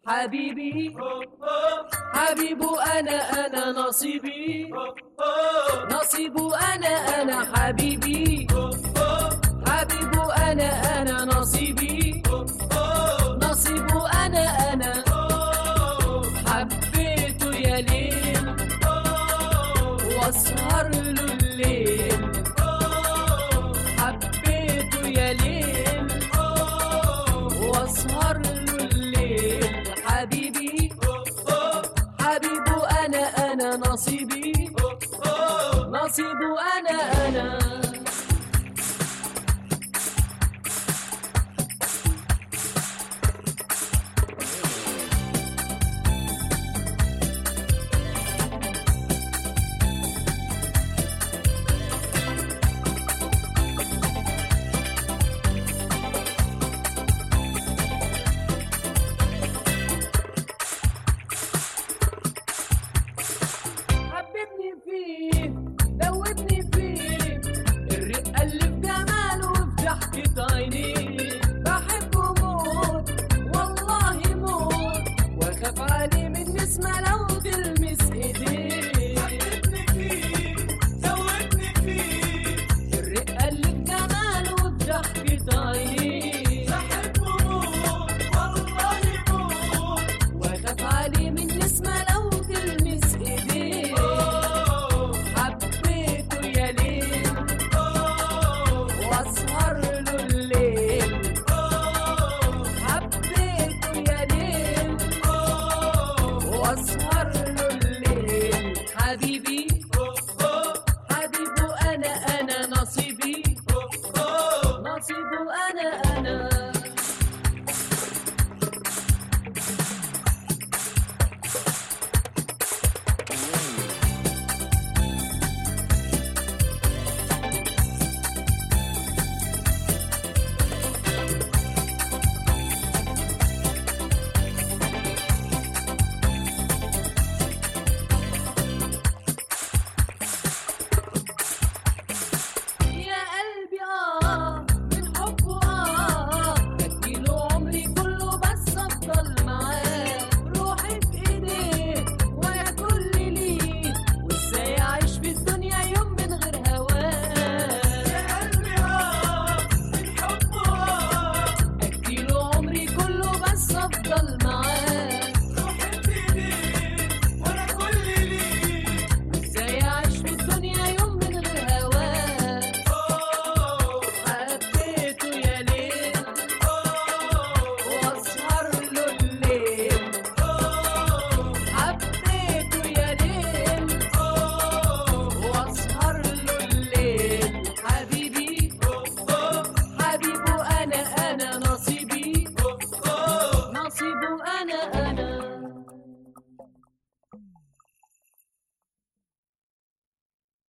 حبيبي حبيبه أنا أنا نصيبي نصيبه أنا أنا حبيبي حبيبه أنا أنا نصيبي نصيبه أنا أنا حبيته يا ليل واسهر له الليل حبيته يا ليل واسهر له الليل حبيبي حبيبه انا انا نصيبي نصيبه انا انا حببني فيه دوبني فيه الرقة اللي في جماله وفي ضحكة عينيه بحبه موت والله موت واخاف عليه من نسمة لو تلمس ايديه حببني فيه دوبني فيه الرقة اللي في جماله وفي ضحكة عينيه بحبه موت والله موت واخاف عليه من نسمة لو تلمس ايديه حبيته يا ليل واسهر له الليل حبيته يا ليل واسهر